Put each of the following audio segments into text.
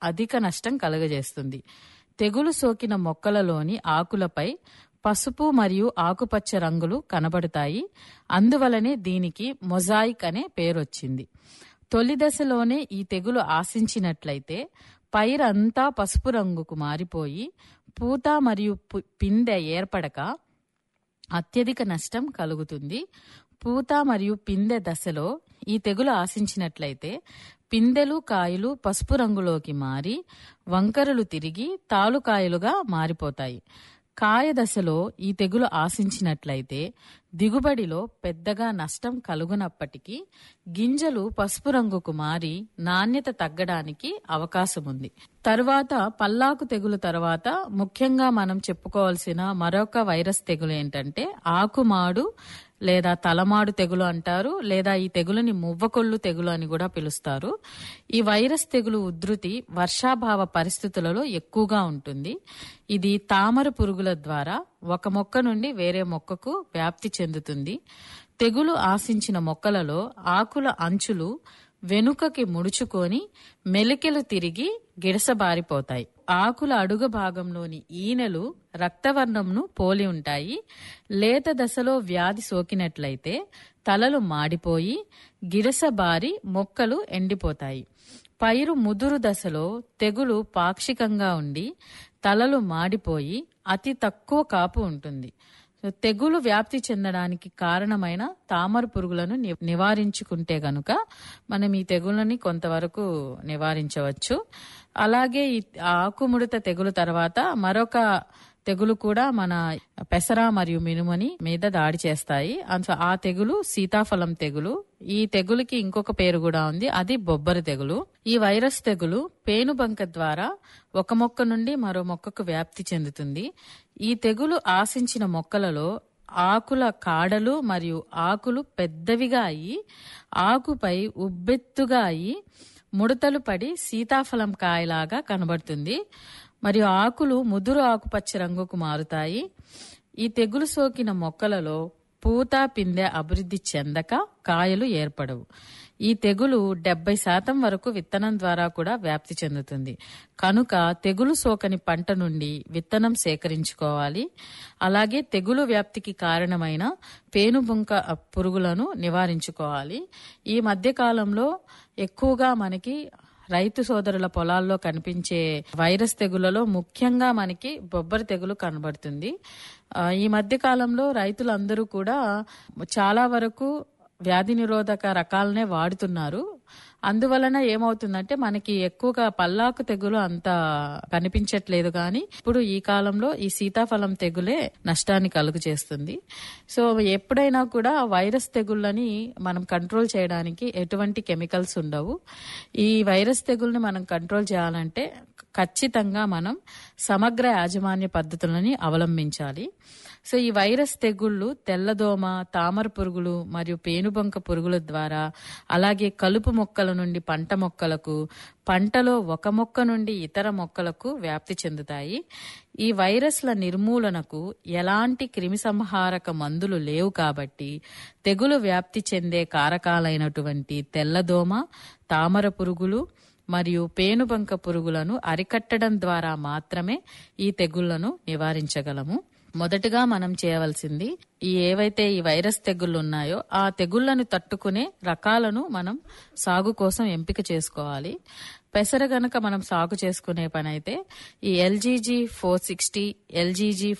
అధిక నష్టం కలుగజేస్తుంది తెగులు సోకిన మొక్కలలోని ఆకులపై పసుపు మరియు ఆకుపచ్చ రంగులు కనబడతాయి అందువలనే దీనికి మొజాయిక్ అనే పేరొచ్చింది తొలి దశలోనే ఈ తెగులు ఆశించినట్లయితే పైరంతా పసుపు రంగుకు మారిపోయి పూత మరియు పు- పిందె ఏర్పడక అత్యధిక నష్టం కలుగుతుంది పూత మరియు పిందె దశలో ఈ తెగులు ఆశించినట్లయితే పిందెలు కాయలు పసుపు రంగులోకి మారి వంకరలు తిరిగి తాలుకాయలుగా మారిపోతాయి కాయ దశలో ఈ తెగులు ఆశించినట్లయితే దిగుబడిలో పెద్దగా నష్టం కలుగునప్పటికీ గింజలు పసుపు రంగుకు మారి నాణ్యత తగ్గడానికి అవకాశం ఉంది తరువాత పల్లాకు తెగులు తర్వాత ముఖ్యంగా మనం చెప్పుకోవాల్సిన మరొక వైరస్ తెగులు ఏంటంటే ఆకుమాడు లేదా తలమాడు తెగులు అంటారు లేదా ఈ తెగులుని మువ్వకొల్లు తెగులు అని కూడా పిలుస్తారు ఈ వైరస్ తెగులు ఉధృతి వర్షాభావ పరిస్థితులలో ఎక్కువగా ఉంటుంది ఇది తామర పురుగుల ద్వారా ఒక మొక్క నుండి వేరే మొక్కకు వ్యాప్తి చెందుతుంది తెగులు ఆశించిన మొక్కలలో ఆకుల అంచులు వెనుకకి ముడుచుకొని మెలికెలు తిరిగి గిడసబారిపోతాయి ఆకుల అడుగు భాగంలోని ఈనెలు రక్తవర్ణంను పోలి ఉంటాయి లేత దశలో వ్యాధి సోకినట్లయితే తలలు మాడిపోయి గిడసబారి మొక్కలు ఎండిపోతాయి పైరు ముదురు దశలో తెగులు పాక్షికంగా ఉండి తలలు మాడిపోయి అతి తక్కువ కాపు ఉంటుంది సో తెగులు వ్యాప్తి చెందడానికి కారణమైన తామర పురుగులను ని- నివారించుకుంటే గనుక మనం ఈ తెగులని కొంతవరకు నివారించవచ్చు అలాగే ఈ ఆకుముడత తెగులు తర్వాత మరొక తెగులు కూడా మన పెసర మరియు మినుమని మీద దాడి చేస్తాయి అంత ఆ తెగులు సీతాఫలం తెగులు ఈ తెగులుకి ఇంకొక పేరు కూడా ఉంది అది బొబ్బరి తెగులు ఈ వైరస్ తెగులు పేనుబంక ద్వారా ఒక మొక్క నుండి మరో మొక్కకు వ్యాప్తి చెందుతుంది ఈ తెగులు ఆశించిన మొక్కలలో ఆకుల కాడలు మరియు ఆకులు పెద్దవిగా అయి ఆకుపై ఉబ్బెత్తుగా అయి ముడతలు పడి సీతాఫలం కాయలాగా కనబడుతుంది మరియు ఆకులు ముదురు ఆకుపచ్చ రంగుకు మారుతాయి ఈ తెగులు సోకిన మొక్కలలో పూత పిందె అభివృద్ధి చెందక కాయలు ఏర్పడవు ఈ తెగులు డెబ్బై శాతం వరకు విత్తనం ద్వారా కూడా వ్యాప్తి చెందుతుంది కనుక తెగులు సోకని పంట నుండి విత్తనం సేకరించుకోవాలి అలాగే తెగులు వ్యాప్తికి కారణమైన పేనుబుంక పురుగులను నివారించుకోవాలి ఈ మధ్య కాలంలో ఎక్కువగా మనకి రైతు సోదరుల పొలాల్లో కనిపించే వైరస్ తెగులలో ముఖ్యంగా మనకి బొబ్బరి తెగులు కనబడుతుంది ఆ, ఈ మధ్య కాలంలో రైతులందరూ కూడా చాలా వరకు వ్యాధి నిరోధక రకాలనే వాడుతున్నారు అందువలన ఏమవుతుందంటే మనకి ఎక్కువగా పల్లాకు తెగులు అంత కనిపించట్లేదు కానీ ఇప్పుడు ఈ కాలంలో ఈ సీతాఫలం తెగులే నష్టాన్ని కలుగు చేస్తుంది సో ఎప్పుడైనా కూడా వైరస్ తెగుళ్ళని మనం కంట్రోల్ చేయడానికి ఎటువంటి కెమికల్స్ ఉండవు ఈ వైరస్ తెగుల్ని మనం కంట్రోల్ చేయాలంటే ఖచ్చితంగా మనం సమగ్ర యాజమాన్య పద్ధతులని అవలంబించాలి సో ఈ వైరస్ తెగుళ్ళు తెల్లదోమ తామర పురుగులు మరియు పేనుబంక పురుగుల ద్వారా అలాగే కలుపు మొక్కల నుండి పంట మొక్కలకు పంటలో ఒక మొక్క నుండి ఇతర మొక్కలకు వ్యాప్తి చెందుతాయి ఈ వైరస్ల నిర్మూలనకు ఎలాంటి క్రిమిసంహారక మందులు లేవు కాబట్టి తెగులు వ్యాప్తి చెందే కారకాలైనటువంటి తెల్లదోమ తామర పురుగులు మరియు పేనుబంక పురుగులను అరికట్టడం ద్వారా మాత్రమే ఈ తెగుళ్లను నివారించగలము మొదటగా మనం చేయవలసింది ఈ ఏవైతే ఈ వైరస్ తెగుళ్ళు ఉన్నాయో ఆ తెగుళ్లను తట్టుకునే రకాలను మనం సాగు కోసం ఎంపిక చేసుకోవాలి పెసర గనక మనం సాగు చేసుకునే పని అయితే ఈ LGG four sixty LGG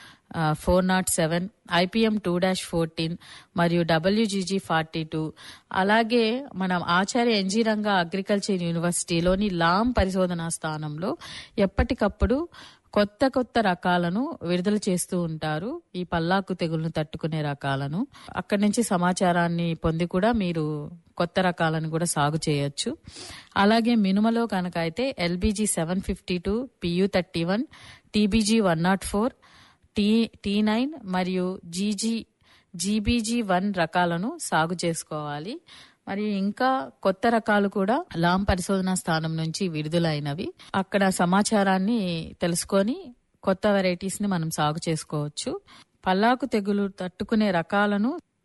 four nought seven IPM two dash fourteen మరియు డబ్ల్యూజీజీ ఫార్టీ టూ అలాగే మనం ఆచార్య ఎన్జీ రంగా అగ్రికల్చర్ యూనివర్సిటీలోని లామ్ పరిశోధనా స్థానంలో ఎప్పటికప్పుడు కొత్త కొత్త రకాలను విడుదల చేస్తూ ఉంటారు ఈ పల్లాకు తెగులను తట్టుకునే రకాలను అక్కడి నుంచి సమాచారాన్ని పొంది కూడా మీరు కొత్త రకాలను కూడా సాగు చేయొచ్చు అలాగే మినుమలో కనుక అయితే LBG seven fifty two PU thirty one TBG one nought four T T nine మరియు జీజీ జీబీజీ వన్ రకాలను సాగు చేసుకోవాలి మరి ఇంకా కొత్త రకాలు కూడా లాం పరిశోధన స్థానం నుంచి విడుదలైనవి అక్కడ సమాచారాన్ని తెలుసుకొని కొత్త వెరైటీస్ ని మనం సాగు చేసుకోవచ్చు పల్లాకు తెగులు తట్టుకునే రకాలను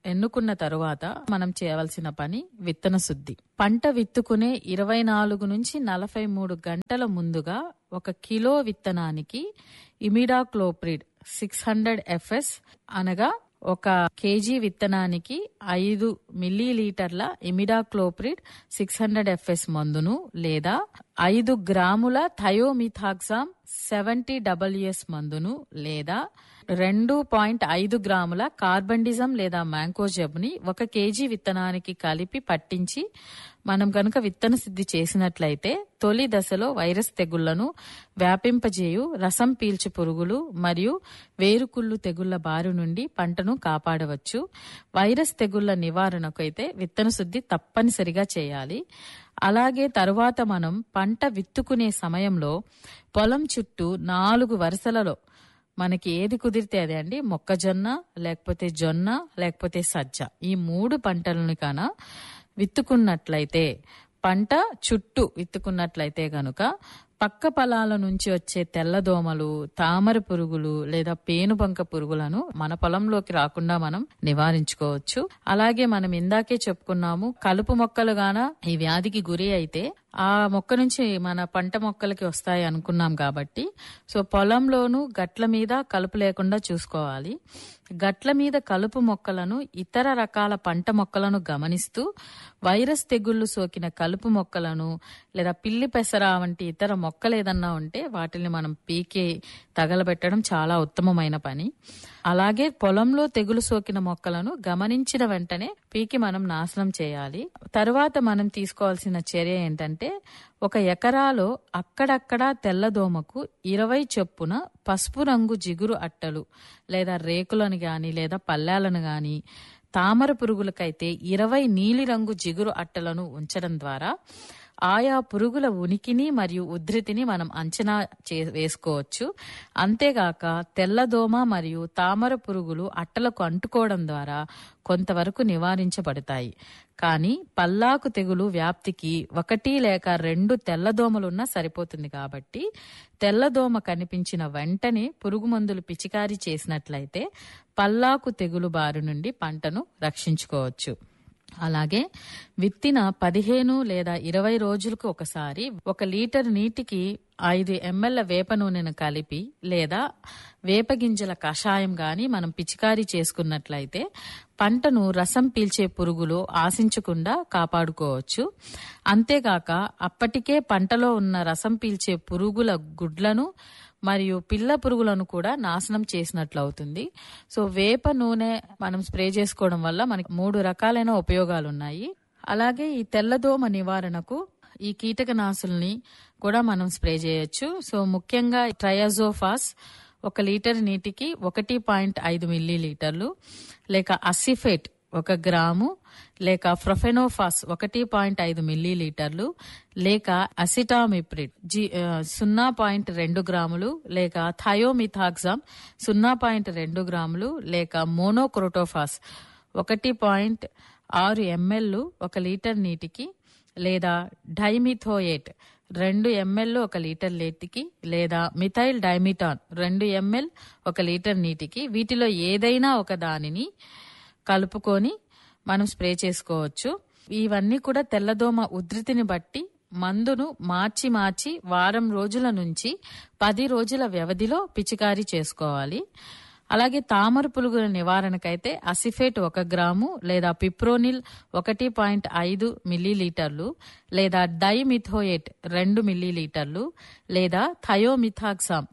ఎన్నుకున్న తరువాత మనం చేయవలసిన పని విత్తన శుద్ధి పంట విత్తుకునే ఇరవై నాలుగు నుంచి నలభై మూడు గంటల ముందుగా ఒక కిలో విత్తనానికి ఇమిడాక్లోప్రిడ్ సిక్స్ హండ్రెడ్ ఎఫ్ఎస్ అనగా ఒక కేజీ విత్తనానికి ఐదు మిల్లీ లీటర్ల ఇమిడాక్లోప్రిడ్ సిక్స్ హండ్రెడ్ ఎఫ్ఎస్ మందును లేదా ఐదు గ్రాముల థయోమిథాక్సామ్ సెవెంటీ డబ్ల్యూఎస్ మందును లేదా రెండు పాయింట్ ఐదు గ్రాముల కార్బండిజం లేదా మ్యాంకోజెబ్ ని ఒక కేజీ విత్తనానికి కలిపి పట్టించి మనం కనుక విత్తన సిద్ధి చేసినట్లయితే తొలి దశలో వైరస్ తెగుళ్లను వ్యాపింపజేయు రసం పీల్చు పురుగులు మరియు వేరుకుళ్ళు తెగుళ్ల బారి నుండి పంటను కాపాడవచ్చు వైరస్ తెగుళ్ల నివారణకు అయితే విత్తన శుద్ధి తప్పనిసరిగా చేయాలి అలాగే తరువాత మనం పంట విత్తుకునే సమయంలో పొలం చుట్టూ నాలుగు వరుసలలో మనకి ఏది కుదిరితే అదే అండి మొక్కజొన్న లేకపోతే జొన్న లేకపోతే సజ్జ ఈ మూడు పంటలను కాన విత్తుకున్నట్లయితే పంట చుట్టూ విత్తుకున్నట్లయితే గనుక పక్క పొలాల నుంచి వచ్చే తెల్లదోమలు తామర పురుగులు లేదా పేనుబంక పురుగులను మన పొలంలోకి రాకుండా మనం నివారించుకోవచ్చు అలాగే మనం ఇందాకే చెప్పుకున్నాము కలుపు మొక్కలు గాన ఈ వ్యాధికి గురి అయితే ఆ మొక్క నుంచి మన పంట మొక్కలకి వస్తాయి అనుకున్నాం కాబట్టి సో పొలంలోను గట్ల మీద కలుపు లేకుండా చూసుకోవాలి గట్ల మీద కలుపు మొక్కలను ఇతర రకాల పంట మొక్కలను గమనిస్తూ వైరస్ తెగుళ్లు సోకిన కలుపు మొక్కలను లేదా పిల్లి పెసర వంటి ఇతర మొక్కలు ఏదన్నా ఉంటే వాటిని మనం పీకే తగలబెట్టడం చాలా ఉత్తమమైన పని అలాగే పొలంలో తెగులు సోకిన మొక్కలను గమనించిన వెంటనే పీకి మనం నాశనం చేయాలి తరువాత మనం తీసుకోవాల్సిన చర్య ఏంటంటే ఒక ఎకరాలో అక్కడక్కడ తెల్లదోమకు ఇరవై చొప్పున పసుపు రంగు జిగురు అట్టలు లేదా రేకులను గాని లేదా పల్లాలను గాని తామర పురుగులకైతే ఇరవై నీలిరంగు జిగురు అట్టలను ఉంచడం ద్వారా ఆయా పురుగుల ఉనికిని మరియు ఉధృతిని మనం అంచనా చే వేసుకోవచ్చు అంతేగాక తెల్లదోమ మరియు తామర పురుగులు అట్టలకు అంటుకోవడం ద్వారా కొంతవరకు నివారించబడతాయి కానీ పల్లాకు తెగులు వ్యాప్తికి ఒకటి లేక రెండు తెల్లదోమలున్నా సరిపోతుంది కాబట్టి తెల్లదోమ కనిపించిన వెంటనే పురుగు మందులు పిచికారీ చేసినట్లయితే పల్లాకు తెగులు బారి నుండి పంటను రక్షించుకోవచ్చు అలాగే విత్తిన పదిహేను లేదా ఇరవై రోజులకు ఒకసారి ఒక లీటర్ నీటికి ఐదు ఎంఎల్ వేప నూనెను కలిపి లేదా వేప గింజల కషాయం గాని మనం పిచికారీ చేసుకున్నట్లయితే పంటను రసం పీల్చే పురుగులు ఆశించకుండా కాపాడుకోవచ్చు అంతేగాక అప్పటికే పంటలో ఉన్న రసం పీల్చే పురుగుల గుడ్లను మరియు పిల్ల పురుగులను కూడా నాశనం చేసినట్లు అవుతుంది సో వేప నూనె మనం స్ప్రే చేసుకోవడం వల్ల మనకి మూడు రకాలైన ఉపయోగాలు ఉన్నాయి అలాగే ఈ తెల్లదోమ నివారణకు ఈ కీటకనాశుల్ని కూడా మనం స్ప్రే చేయొచ్చు సో ముఖ్యంగా ట్రయాజోఫాస్ ఒక లీటర్ నీటికి ఒకటి పాయింట్ ఐదు మిల్లీ లీటర్లు లేక అసిఫేట్ ఒక గ్రాము లేక ఫ్రొఫెనోఫాస్ ఒకటి పాయింట్ ఐదు మిల్లీ లీటర్లు లేక అసిటామిప్రిడ్ జి ఆ, సున్నా పాయింట్ రెండు గ్రాములు లేక థయోమిథాక్సామ్ సున్నా పాయింట్ రెండు గ్రాములు లేక మోనోక్రోటోఫాస్ ఒకటి పాయింట్ ఆరు ఎంఎల్ ఒక లీటర్ నీటికి లేదా డైమిథోయేట్ రెండు ఎంఎల్ ఒక లీటర్ నీటికి లేదా మిథైల్ డైమిటాన్ రెండు ఎంఎల్ ఒక లీటర్ నీటికి వీటిలో ఏదైనా ఒక దానిని కలుపుకొని మనం స్ప్రే చేసుకోవచ్చు ఇవన్నీ కూడా తెల్లదోమ ఉధృతిని బట్టి మందును మార్చి మార్చి వారం రోజుల నుంచి పది రోజుల వ్యవధిలో పిచికారీ చేసుకోవాలి అలాగే తామర పురుగుల నివారణకైతే అసిఫేట్ ఒక గ్రాము లేదా పిప్రోనిల్ ఒకటి పాయింట్ ఐదు మిల్లీలీటర్లు లేదా డైమిథోయేట్ రెండు మిల్లీలీటర్లు లేదా థయోమిథాక్సామ్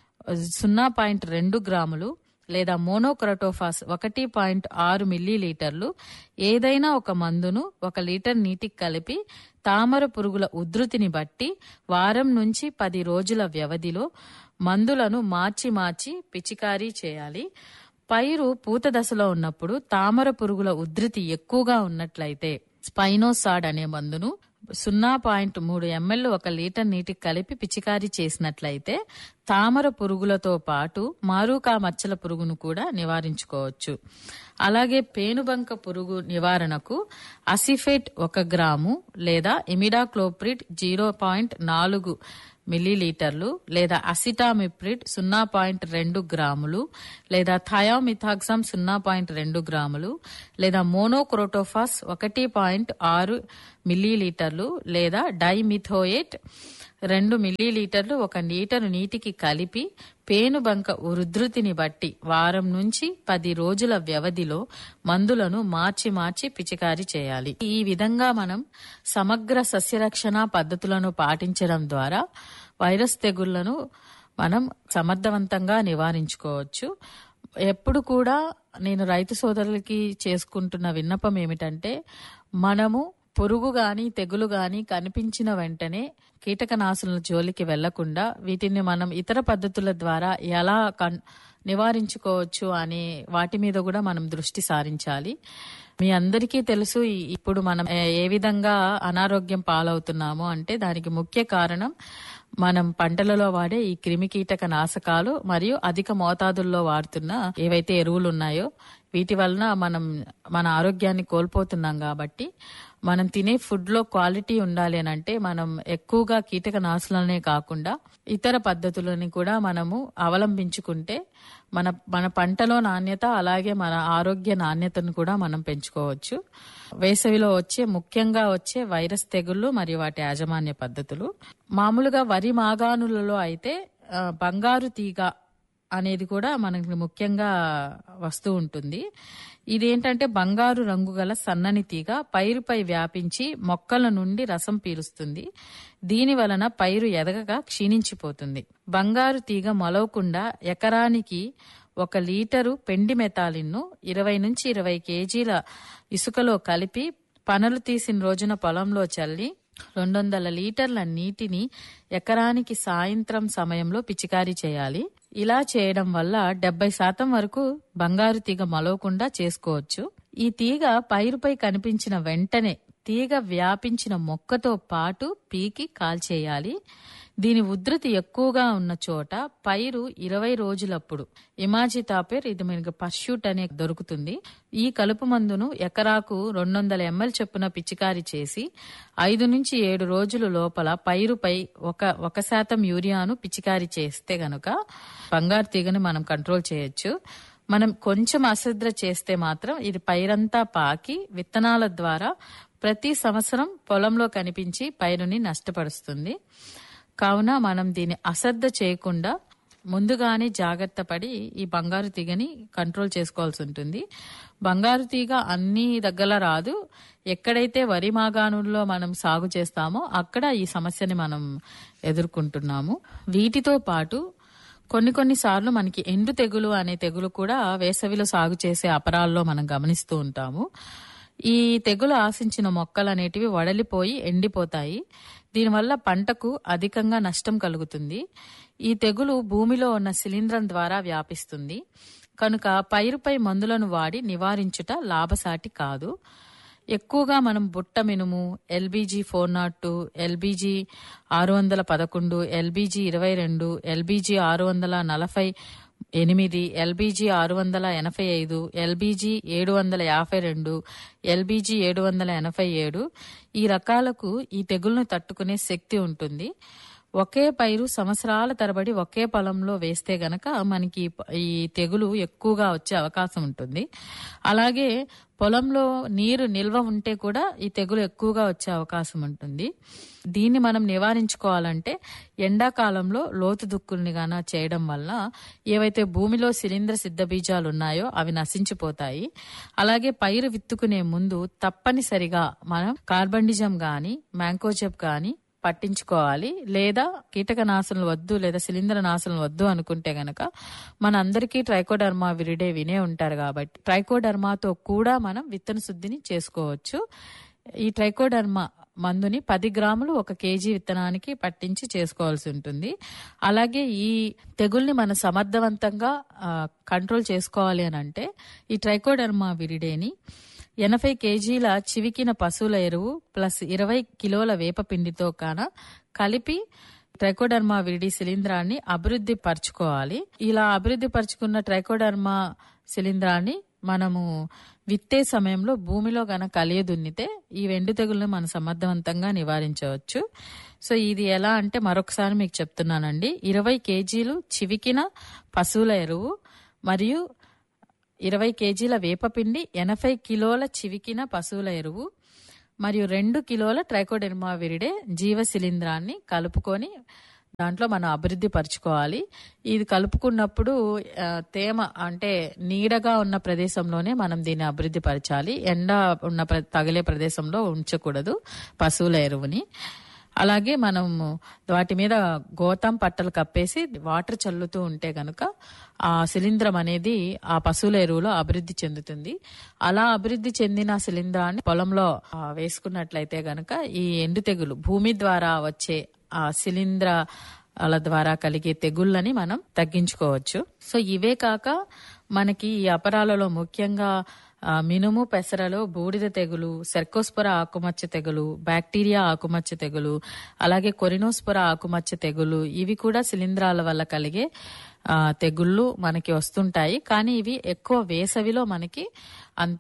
సున్నా పాయింట్ రెండు గ్రాములు లేదా మోనోక్రటోఫాస్ ఒకటి పాయింట్ ఆరు మిల్లీలీటర్లు ఏదైనా ఒక మందును ఒక లీటర్ నీటికి కలిపి తామర పురుగుల ఉధృతిని బట్టి వారం నుంచి పది రోజుల వ్యవధిలో మందులను మార్చి మార్చి పిచికారీ చేయాలి పైరు పూత దశలో ఉన్నప్పుడు తామర పురుగుల ఉధృతి ఎక్కువగా ఉన్నట్లయితే స్పైనోసాడ్ అనే మందును సున్నా పాయింట్ మూడు ఎంఎల్ ఒక లీటర్ నీటికి కలిపి పిచికారీ చేసినట్లయితే తామర పురుగులతో పాటు మారూకా మచ్చల పురుగును కూడా నివారించుకోవచ్చు అలాగే పేనుబంక పురుగు నివారణకు అసిఫేట్ ఒక గ్రాము లేదా ఇమిడాక్లోప్రిడ్ జీరో పాయింట్ నాలుగు మిల్లీలీటర్లు లేదా అసిటామిప్రిడ్ సున్నా పాయింట్ రెండు గ్రాములు లేదా థయామిథాక్సమ్ సున్నా పాయింట్ రెండు గ్రాములు లేదా మోనోక్రోటోఫాస్ ఒకటి పాయింట్ ఆరు మిల్లీలీటర్లు లేదా డైమిథోయేట్ రెండు మిల్లీలీటర్లు ఒక లీటరు నీటికి కలిపి పేనుబంక ఉధృతిని బట్టి వారం నుంచి పది రోజుల వ్యవధిలో మందులను మార్చి మార్చి పిచికారీ చేయాలి ఈ విధంగా మనం సమగ్ర సస్యరక్షణ పద్ధతులను పాటించడం ద్వారా వైరస్ తెగుళ్లను మనం సమర్థవంతంగా నివారించుకోవచ్చు ఎప్పుడు కూడా నేను రైతు సోదరులకి చేసుకుంటున్న విన్నపం ఏమిటంటే మనము పురుగు గాని తెగులు గాని కనిపించిన వెంటనే కీటకనాశుల జోలికి వెళ్లకుండా వీటిని మనం ఇతర పద్ధతుల ద్వారా ఎలా కన్ నివారించుకోవచ్చు అనే వాటి మీద కూడా మనం దృష్టి సారించాలి మీ అందరికీ తెలుసు ఈ- ఇప్పుడు మనం ఏ- ఏ విధంగా అనారోగ్యం పాలవుతున్నామో అంటే దానికి ముఖ్య కారణం మనం పంటలలో వాడే ఈ క్రిమి కీటక నాశకాలు మరియు అధిక మోతాదుల్లో వాడుతున్న ఏవైతే ఎరువులు ఉన్నాయో వీటి వలన మనం మన ఆరోగ్యాన్ని కోల్పోతున్నాం కాబట్టి మనం తినే ఫుడ్ లో క్వాలిటీ ఉండాలి అని అంటే మనం ఎక్కువగా కీటకనాశులనే కాకుండా ఇతర పద్ధతులని కూడా మనము అవలంబించుకుంటే మన మన పంటలో నాణ్యత అలాగే మన ఆరోగ్య నాణ్యతను కూడా మనం పెంచుకోవచ్చు వేసవిలో వచ్చే ముఖ్యంగా వచ్చే వైరస్ తెగుళ్లు మరియు వాటి యాజమాన్య పద్ధతులు మామూలుగా వరి మాగాణులలో అయితే ఆ, బంగారు తీగ అనేది కూడా మనకి ముఖ్యంగా వస్తూ ఉంటుంది ఇదేంటంటే బంగారు రంగు గల సన్నని తీగ పైరుపై వ్యాపించి మొక్కల నుండి రసం పీలుస్తుంది దీని వలన పైరు ఎదగగా క్షీణించిపోతుంది బంగారు తీగ మొలవకుండా ఎకరానికి ఒక లీటరు పెండి మెతాలిన్ను ఇరవై నుంచి ఇరవై కేజీల ఇసుకలో కలిపి పనులు తీసిన రోజున పొలంలో చల్లి రెండు వందల లీటర్ల నీటిని ఎకరానికి సాయంత్రం సమయంలో పిచికారీ చేయాలి ఇలా చేయడం వల్ల డెబ్బై శాతం వరకు బంగారు తీగ మలవకుండా చేసుకోవచ్చు ఈ తీగ పైరుపై కనిపించిన వెంటనే తీగ వ్యాపించిన మొక్కతో పాటు పీకి కాల్చేయాలి దీని ఉధృతి ఎక్కువగా ఉన్న చోట పైరు ఇరవై రోజులప్పుడు ఇమాజితాపేర్ ఇది మనకి పర్ష్యూట్ అనే దొరుకుతుంది ఈ కలుపు మందును ఎకరాకు రెండు వందల ఎంఎల్ చొప్పున పిచికారి చేసి ఐదు నుంచి ఏడు రోజుల లోపల పైరుపై ఒక ఒక శాతం యూరియాను పిచికారి చేస్తే గనుక బంగారు తీగని మనం కంట్రోల్ చేయొచ్చు మనం కొంచెం అశ్రద్ధ చేస్తే మాత్రం ఇది పైరంతా పాకి విత్తనాల ద్వారా ప్రతి సంవత్సరం పొలంలో కనిపించి పైరుని నష్టపరుస్తుంది కావున మనం దీన్ని అశ్రద్ధ చేయకుండా ముందుగానే జాగ్రత్త పడి ఈ బంగారు తీగని కంట్రోల్ చేసుకోవాల్సి ఉంటుంది బంగారు తీగ అన్ని దగ్గర రాదు ఎక్కడైతే వరి మాగాణుల్లో మనం సాగు చేస్తామో అక్కడ ఈ సమస్యని మనం ఎదుర్కొంటున్నాము వీటితో పాటు కొన్ని కొన్ని సార్లు మనకి ఎండు తెగులు అనే తెగులు కూడా వేసవిలో సాగు చేసే అపరాల్లో మనం గమనిస్తూ ఉంటాము ఈ తెగులు ఆశించిన మొక్కలు అనేటివి వడలిపోయి ఎండిపోతాయి దీనివల్ల పంటకు అధికంగా నష్టం కలుగుతుంది ఈ తెగులు భూమిలో ఉన్న శిలీంధ్రం ద్వారా వ్యాపిస్తుంది కనుక పైరుపై మందులను వాడి నివారించుట లాభసాటి కాదు ఎక్కువగా మనం బుట్ట మినుము LBG four nought two LBG ఆరు వందల పదకొండు ఎల్బీజీ ఇరవై రెండు ఎల్బీజీ ఆరు వందల నలభై ఎనిమిది ఎల్బీజీ ఆరు వందల ఎనభై ఐదు ఎల్బీజీ ఏడు వందల యాభై రెండు ఎల్బీజీ ఏడు వందల ఎనభై ఏడు ఈ రకాలకు ఈ తెగుళ్లను తట్టుకునే శక్తి ఉంటుంది ఒకే పైరు సంవత్సరాల తరబడి ఒకే పొలంలో వేస్తే గనక మనకి ఈ తెగులు ఎక్కువగా వచ్చే అవకాశం ఉంటుంది అలాగే పొలంలో నీరు నిల్వ ఉంటే కూడా ఈ తెగులు ఎక్కువగా వచ్చే అవకాశం ఉంటుంది దీన్ని మనం నివారించుకోవాలంటే ఎండాకాలంలో లోతు దుక్కుల్ని గాన చేయడం వల్ల ఏవైతే భూమిలో శిలీంద్ర సిద్ధ బీజాలు ఉన్నాయో అవి నశించిపోతాయి అలాగే పైరు విత్తుకునే ముందు తప్పనిసరిగా మనం కార్బండిజం గాని మ్యాంకోజెబ్ గాని పట్టించుకోవాలి లేదా కీటకనాశనలు వద్దు లేదా శిలీంద్ర నాశనలు వద్దు అనుకుంటే గనక మన అందరికీ ట్రైకోడర్మా విరిడే వినే ఉంటారు కాబట్టి ట్రైకోడర్మాతో కూడా మనం విత్తన శుద్ధిని చేసుకోవచ్చు ఈ ట్రైకోడర్మా మందుని పది గ్రాములు ఒక కేజీ విత్తనానికి పట్టించి చేసుకోవాల్సి ఉంటుంది అలాగే ఈ తెగుల్ని మనం సమర్థవంతంగా ఆ, కంట్రోల్ చేసుకోవాలి అని అంటే ఈ ట్రైకోడర్మా విరిడేని ఎనభై కేజీల చివికిన పశువుల ఎరువు ప్లస్ ఇరవై కిలోల వేపపిండితో కాన కలిపి ట్రైకోడర్మా విరిడి శిలీంధ్రాన్ని అభివృద్ధి పరచుకోవాలి ఇలా అభివృద్ధి పరుచుకున్న ట్రైకోడర్మా శిలీంధ్రాన్ని మనము విత్తే సమయంలో భూమిలో గనక కలియ దున్నితే ఈ వెండు తెగులను మనం సమర్థవంతంగా నివారించవచ్చు సో ఇది ఎలా అంటే మరొకసారి మీకు చెప్తున్నానండి ఇరవై కేజీలు చివికిన పశువుల ఎరువు మరియు ఇరవై కేజీల వేపపిండి ఎనభై కిలోల చివికిన పశువుల ఎరువు మరియు రెండు కిలోల ట్రైకోడెర్మా విరిడే జీవ శిలీంధ్రాన్ని కలుపుకొని దాంట్లో మనం అభివృద్ధి పరుచుకోవాలి ఇది కలుపుకున్నప్పుడు ఆ, తేమ అంటే నీడగా ఉన్న ప్రదేశంలోనే మనం దీన్ని అభివృద్ధి పరచాలి ఎండ ఉన్న ప్ర- తగిలే ప్రదేశంలో ఉంచకూడదు పశువుల ఎరువుని అలాగే మనం వాటి మీద గోతం పట్టలు కప్పేసి వాటర్ చల్లుతూ ఉంటే గనుక ఆ శిలీంధ్రం అనేది ఆ పశువుల ఎరువులో అభివృద్ధి చెందుతుంది అలా అభివృద్ధి చెందిన శిలీంధ్రాన్ని పొలంలో ఆ, వేసుకున్నట్లయితే గనుక ఈ ఎండు తెగులు భూమి ద్వారా వచ్చే ఆ శిలీంధ్రాల ద్వారా కలిగే తెగుళ్ళని మనం తగ్గించుకోవచ్చు సో ఇవే కాక మనకి ఈ అపరాలలో ముఖ్యంగా ఆ, మినుము పెసరలో బూడిద తెగులు సెర్కోస్పొర ఆకుమచ్చ తెగులు బ్యాక్టీరియా ఆకుమచ్చ తెగులు అలాగే కొరినోస్పొర ఆకుమచ్చ తెగులు ఇవి కూడా శిలీంధ్రాల వల్ల కలిగే ఆ, తెగుళ్ళు మనకి వస్తుంటాయి కానీ ఇవి ఎక్కువ వేసవిలో మనకి అంత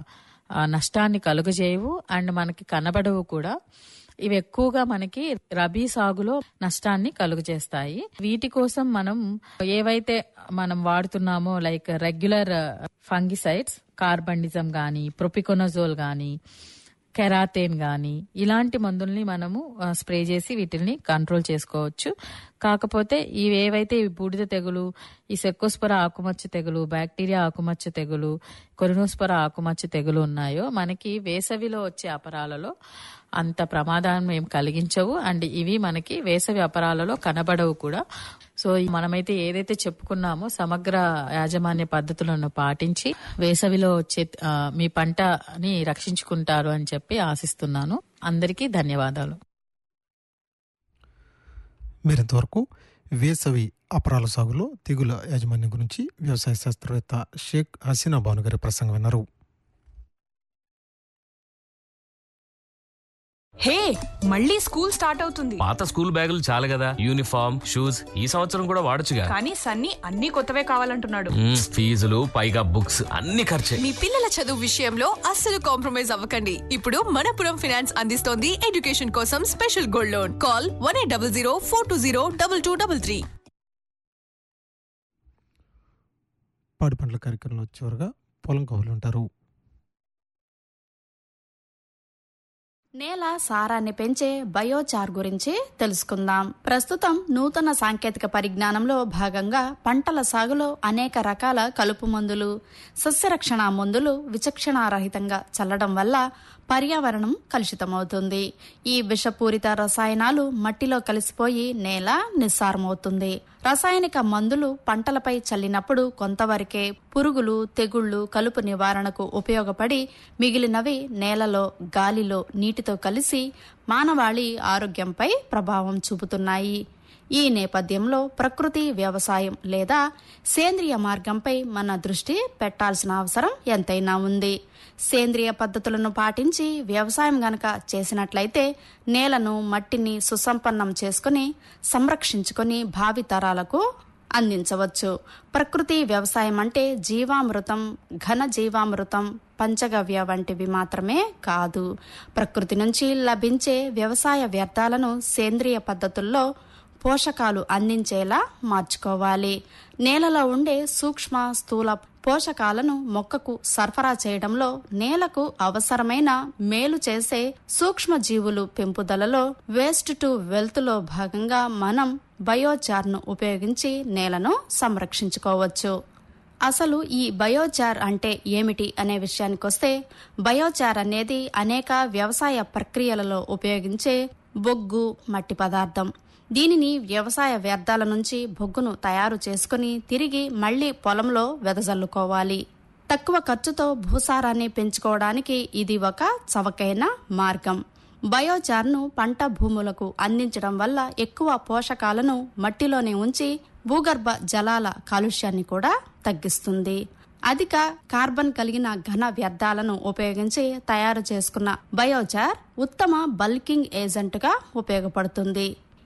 ఆ, నష్టాన్ని కలుగజేయవు అండ్ మనకి కనబడవు కూడా ఇవి ఎక్కువగా మనకి రబీ సాగులో నష్టాన్ని కలుగజేస్తాయి వీటి కోసం మనం ఏవైతే మనం వాడుతున్నామో లైక్ రెగ్యులర్ ఫంగిసైడ్స్ కార్బండిజం గాని ప్రొపికొనజోల్ గాని కెరాతేన్ గాని ఇలాంటి మందుల్ని మనము ఆ, స్ప్రే చేసి వీటిని కంట్రోల్ చేసుకోవచ్చు కాకపోతే ఇవి ఏవైతే ఈ బూడిద తెగులు ఈ సెక్కోస్పర ఆకుమచ్చ తెగులు బ్యాక్టీరియా ఆకుమచ్చ తెగులు కొరినోస్పర ఆకుమచ్చ తెగులు ఉన్నాయో మనకి వేసవిలో వచ్చే అపరాలలో అంత ప్రమాదాన్ని ఏం కలిగించవు అండ్ ఇవి మనకి వేసవి అపరాలలో కనబడవు కూడా సో ఈ మనమైతే ఏదైతే చెప్పుకున్నామో సమగ్ర యాజమాన్య పద్ధతులను పాటించి వేసవిలో వచ్చే ఆ, మీ పంటని రక్షించుకుంటారు అని చెప్పి ఆశిస్తున్నాను అందరికీ ధన్యవాదాలు మీరింతవరకు వేసవి అపరాల సాగులో తెగుల యాజమాన్యం గురించి వ్యవసాయ శాస్త్రవేత్త షేక్ హసీనా భాను గారి ప్రసంగం విన్నారు హే మళ్ళీ స్కూల్ స్టార్ట్ అవుతుంది పాత స్కూల్ బ్యాగులు చాలు కదా యూనిఫామ్ షూస్ ఈ సంవత్సరం కూడా వాడొచ్చుగా కానీ సన్నీ అన్ని కొత్తవే కావాలంటున్నాడు మ్మ్, ఫీజులు పైగా బుక్స్ అన్ని ఖర్చే మీ పిల్లల చదువు విషయంలో అస్సలు కాంప్రమైజ్ అవ్వకండి ఇప్పుడు మనపురం ఫైనాన్స్ అందిస్తోంది ఎడ్యుకేషన్ కోసం special gold loan call one eight double zero four two zero double two double three పాడి పంటల కార్యక్రమంలో చివరగా పొలం కవులు ఉంటారు నేల సారాన్ని పెంచే బయోచార్ గురించి తెలుసుకుందాం ప్రస్తుతం నూతన సాంకేతిక పరిజ్ఞానంలో భాగంగా పంటల సాగులో అనేక రకాల కలుపు మందులు సస్యరక్షణ మందులు విచక్షణారహితంగా చల్లడం వల్ల పర్యావరణం కలుషితమవుతుంది ఈ విషపూరిత రసాయనాలు మట్టిలో కలిసిపోయి నేల నిస్సారమవుతుంది రసాయనిక మందులు పంటలపై చల్లినప్పుడు కొంతవరకే పురుగులు తెగుళ్లు కలుపు నివారణకు ఉపయోగపడి మిగిలినవి నేలలో గాలిలో నీటితో కలిసి మానవాళి ఆరోగ్యంపై ప్రభావం చూపుతున్నాయి ఈ నేపథ్యంలో ప్రకృతి వ్యవసాయం లేదా సేంద్రియ మార్గంపై మన దృష్టి పెట్టాల్సిన అవసరం ఎంతైనా ఉంది సేంద్రియ పద్ధతులను పాటించి వ్యవసాయం గనక చేసినట్లయితే నేలను మట్టిని సుసంపన్నం చేసుకుని సంరక్షించుకొని భావి తరాలకు అందించవచ్చు ప్రకృతి వ్యవసాయం అంటే జీవామృతం ఘన జీవామృతం పంచగవ్య వంటివి మాత్రమే కాదు ప్రకృతి నుంచి లభించే వ్యవసాయ వ్యర్థాలను సేంద్రియ పద్ధతుల్లో పోషకాలు అందించేలా మార్చుకోవాలి నేలలో ఉండే సూక్ష్మ స్థూల పోషకాలను మొక్కకు సరఫరా చేయడంలో నేలకు అవసరమైన మేలు చేసే సూక్ష్మ జీవులు పెంపుదలలో వేస్ట్ టు వెల్త్ లో భాగంగా మనం బయోచార్ను ఉపయోగించి నేలను సంరక్షించుకోవచ్చు అసలు ఈ బయోచార్ అంటే ఏమిటి అనే విషయానికొస్తే బయోచార్ అనేది అనేక వ్యవసాయ ప్రక్రియలలో ఉపయోగించే బొగ్గు మట్టి పదార్థం దీనిని వ్యవసాయ వ్యర్థాల నుంచి బొగ్గును తయారు చేసుకుని తిరిగి మళ్లీ పొలంలో వెదజల్లుకోవాలి తక్కువ ఖర్చుతో భూసారాన్ని పెంచుకోవడానికి ఇది ఒక చవకైన మార్గం బయోచార్ను పంట భూములకు అందించడం వల్ల ఎక్కువ పోషకాలను మట్టిలోనే ఉంచి భూగర్భ జలాల కాలుష్యాన్ని కూడా తగ్గిస్తుంది అధిక కార్బన్ కలిగిన ఘన వ్యర్థాలను ఉపయోగించి తయారు చేసుకున్న బయోచార్ ఉత్తమ బల్కింగ్ ఏజెంట్గా ఉపయోగపడుతుంది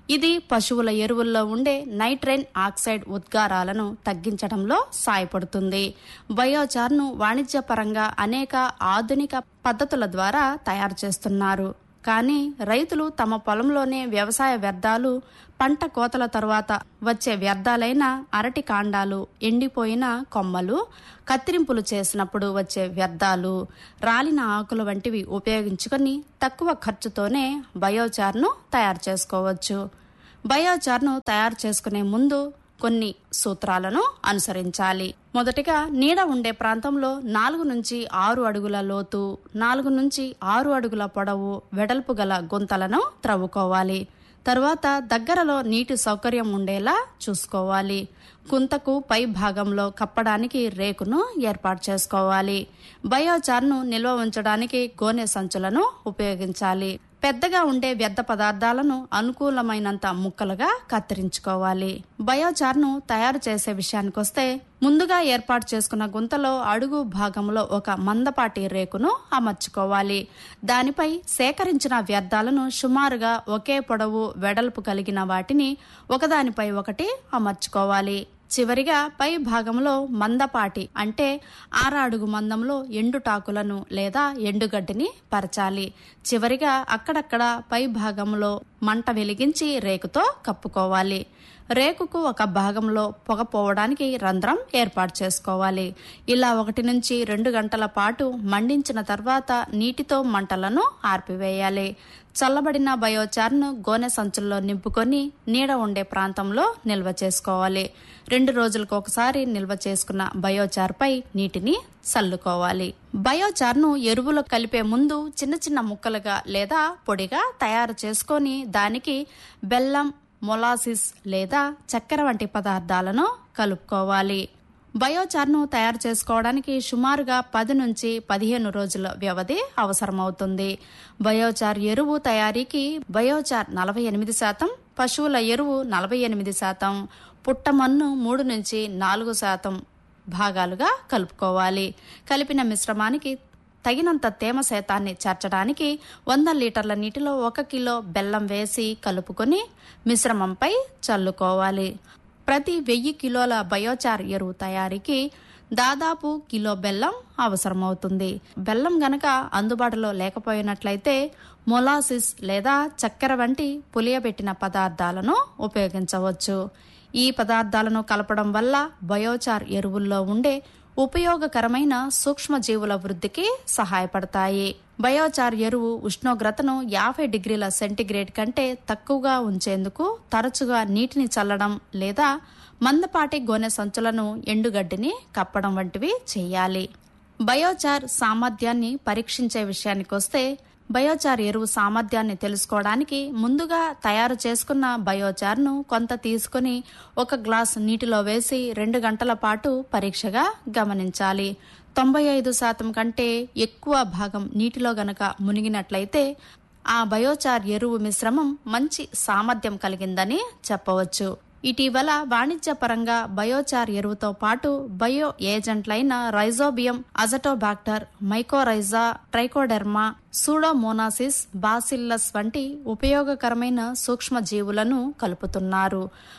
ఇది పశువుల ఎరువుల్లో ఉండే నైట్రైన్ ఆక్సైడ్ ఉద్గారాలను తగ్గించడంలో సాయపడుతుంది బయోచార్ను వాణిజ్యపరంగా అనేక ఆధునిక పద్ధతుల ద్వారా తయారు చేస్తున్నారు కానీ రైతులు తమ పొలంలోనే వ్యవసాయ వ్యర్థాలు పంట కోతల తరువాత వచ్చే వ్యర్థాలైన అరటి కాండాలు ఎండిపోయిన కొమ్మలు కత్తిరింపులు చేసినప్పుడు వచ్చే వ్యర్థాలు రాలిన ఆకులు వంటివి ఉపయోగించుకొని తక్కువ ఖర్చుతోనే బయోచార్ను తయారు చేసుకోవచ్చు బయోచార్ను తయారు చేసుకునే ముందు కొన్ని సూత్రాలను అనుసరించాలి మొదటిగా నీడ ఉండే ప్రాంతంలో నాలుగు నుంచి ఆరు అడుగుల లోతు నాలుగు నుంచి ఆరు అడుగుల పొడవు వెడల్పు గల గుంతలను త్రవ్వుకోవాలి తరువాత దగ్గరలో నీటి సౌకర్యం ఉండేలా చూసుకోవాలి గుంతకు పై భాగంలో కప్పడానికి రేకును ఏర్పాటు చేసుకోవాలి బయోచార్ను నిల్వ ఉంచడానికి గోనె సంచులను ఉపయోగించాలి పెద్దగా ఉండే వ్యర్థ పదార్థాలను అనుకూలమైనంత ముక్కలుగా కత్తిరించుకోవాలి బయోచార్ను తయారు చేసే విషయానికొస్తే ముందుగా ఏర్పాటు చేసుకున్న గుంతలో అడుగు భాగంలో ఒక మందపాటి రేకును అమర్చుకోవాలి దానిపై సేకరించిన వ్యర్థాలను సుమారుగా ఒకే పొడవు వెడల్పు కలిగిన వాటిని ఒకదానిపై ఒకటి అమర్చుకోవాలి చివరిగా పై భాగంలో మందపాటి అంటే ఆరాడుగు మందంలో ఎండుటాకులను లేదా ఎండుగడ్డిని పరచాలి చివరిగా అక్కడక్కడ పై భాగంలో మంట వెలిగించి రేకుతో కప్పుకోవాలి రేకుకు ఒక భాగంలో పొగ పోవడానికి రంధ్రం ఏర్పాటు చేసుకోవాలి ఇలా ఒకటి నుంచి రెండు గంటల పాటు మండించిన తర్వాత నీటితో మంటలను ఆర్పివేయాలి చల్లబడిన బయోచార్ను గోనె సంచుల్లో నింపుకొని నీడ ఉండే ప్రాంతంలో నిల్వ చేసుకోవాలి రెండు రోజులకు ఒకసారి నిల్వ చేసుకున్న బయోచార్పై నీటిని చల్లుకోవాలి బయోచార్ను ఎరువులు కలిపే ముందు చిన్న చిన్న ముక్కలుగా లేదా పొడిగా తయారు చేసుకొని దానికి బెల్లం మొలాసిస్ లేదా చక్కెర వంటి పదార్థాలను కలుపుకోవాలి బయోచార్ను తయారు చేసుకోవడానికి సుమారుగా పది నుంచి పదిహేను రోజుల వ్యవధి అవసరమవుతుంది బయోచార్ ఎరువు తయారీకి బయోచార్ నలభై ఎనిమిది శాతం పశువుల ఎరువు నలభై ఎనిమిది శాతం పుట్టమన్ను మూడు నుంచి నాలుగు శాతం భాగాలుగా కలుపుకోవాలి కలిపిన మిశ్రమానికి తగినంత తేమ శాతాన్ని చేర్చడానికి వంద లీటర్ల నీటిలో ఒక కిలో బెల్లం వేసి కలుపుకొని మిశ్రమంపై చల్లుకోవాలి ప్రతి వెయ్యి కిలోల బయోచార్ ఎరువు తయారీకి దాదాపు కిలో బెల్లం అవసరమవుతుంది బెల్లం గనక అందుబాటులో లేకపోయినట్లయితే మొలాసిస్ లేదా చక్కెర వంటి పులియబెట్టిన పదార్థాలను ఉపయోగించవచ్చు ఈ పదార్థాలను కలపడం వల్ల బయోచార్ ఎరువుల్లో ఉండే ఉపయోగకరమైన సూక్ష్మజీవుల వృద్ధికి సహాయపడతాయి బయోచార్ ఎరువు ఉష్ణోగ్రతను యాభై డిగ్రీల సెంటీగ్రేడ్ కంటే తక్కువగా ఉంచేందుకు తరచుగా నీటిని చల్లడం లేదా మందపాటి గోనె సంచులను ఎండుగడ్డిని కప్పడం వంటివి చేయాలి బయోచార్ సామర్థ్యాన్ని పరీక్షించే విషయానికొస్తే బయోచార్ ఎరువు సామర్థ్యాన్ని తెలుసుకోవడానికి ముందుగా తయారు చేసుకున్న బయోచార్ను కొంత తీసుకుని ఒక గ్లాస్ నీటిలో వేసి రెండు గంటల పాటు పరీక్షగా గమనించాలి తొంభై ఐదు శాతం కంటే ఎక్కువ భాగం నీటిలో గనక మునిగినట్లయితే ఆ బయోచార్ ఎరువు మిశ్రమం మంచి సామర్థ్యం కలిగిందని చెప్పవచ్చు ఇటీవల వాణిజ్యపరంగా బయోచార్ ఎరువుతో పాటు బయో ఏజెంట్లైన rhizobium azotobacter mycorrhiza trichoderma pseudomonas bacillus వంటి ఉపయోగకరమైన సూక్ష్మజీవులను కలుపుతున్నారు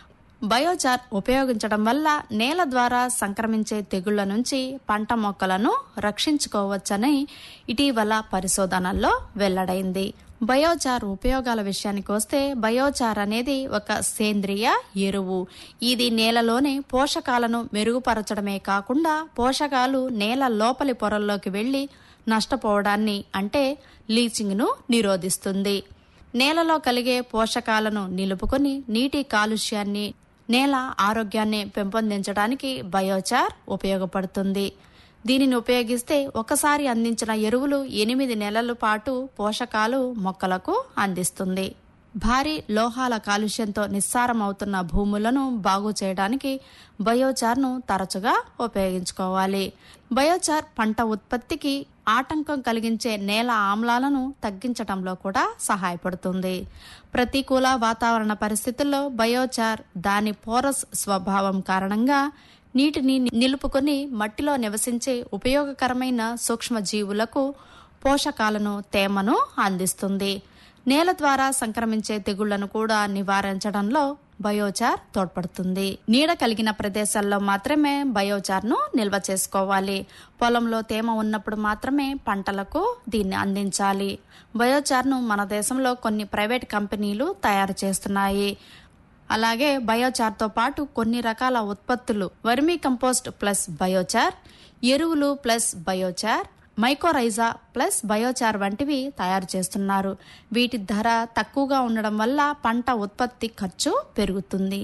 బయోచార్ ఉపయోగించడం వల్ల నేల ద్వారా సంక్రమించే తెగుళ్ల నుంచి పంట మొక్కలను రక్షించుకోవచ్చని ఇటీవల పరిశోధనల్లో వెల్లడైంది బయోచార్ ఉపయోగాల విషయానికి వస్తే బయోచార్ అనేది ఒక సేంద్రియ ఎరువు ఇది నేలలోని పోషకాలను మెరుగుపరచడమే కాకుండా పోషకాలు నేల లోపలి పొరల్లోకి వెళ్లి నష్టపోవడాన్ని అంటే లీచింగ్ను నిరోధిస్తుంది నేలలో కలిగే పోషకాలను నిలుపుకొని నీటి కాలుష్యాన్ని నేల ఆరోగ్యాన్ని పెంపొందించడానికి బయోచార్ ఉపయోగపడుతుంది దీనిని ఉపయోగిస్తే ఒకసారి అందించిన ఎరువులు ఎనిమిది నెలల పాటు పోషకాలు మొక్కలకు అందిస్తుంది భారీ లోహాల కాలుష్యంతో నిస్సారమవుతున్న భూములను బాగు చేయడానికి బయోచార్ను తరచుగా ఉపయోగించుకోవాలి బయోచార్ పంట ఉత్పత్తికి ఆటంకం కలిగించే నేల ఆమ్లాలను తగ్గించడంలో కూడా సహాయపడుతుంది ప్రతికూల వాతావరణ పరిస్థితుల్లో బయోచార్ దాని పోరస్ స్వభావం కారణంగా నీటిని నిలుపుకొని మట్టిలో నివసించే ఉపయోగకరమైన సూక్ష్మజీవులకు పోషకాలను తేమను అందిస్తుంది నేల ద్వారా సంక్రమించే తెగుళ్లను కూడా నివారించడంలో బయోచార్ తోడ్పడుతుంది నీడ కలిగిన ప్రదేశాల్లో మాత్రమే బయోచార్ను నిల్వ చేసుకోవాలి పొలంలో తేమ ఉన్నప్పుడు మాత్రమే పంటలకు దీన్ని అందించాలి బయోచార్ను మన దేశంలో కొన్ని ప్రైవేట్ కంపెనీలు తయారు చేస్తున్నాయి అలాగే బయోచార్తో పాటు కొన్ని రకాల ఉత్పత్తులు వర్మీ కంపోస్ట్ ప్లస్ బయోచార్ ఎరువులు plus biochar mycorrhiza plus biochar వంటివి తయారు చేస్తున్నారు వీటి ధర తక్కువగా ఉండడం వల్ల పంట ఉత్పత్తి ఖర్చు పెరుగుతుంది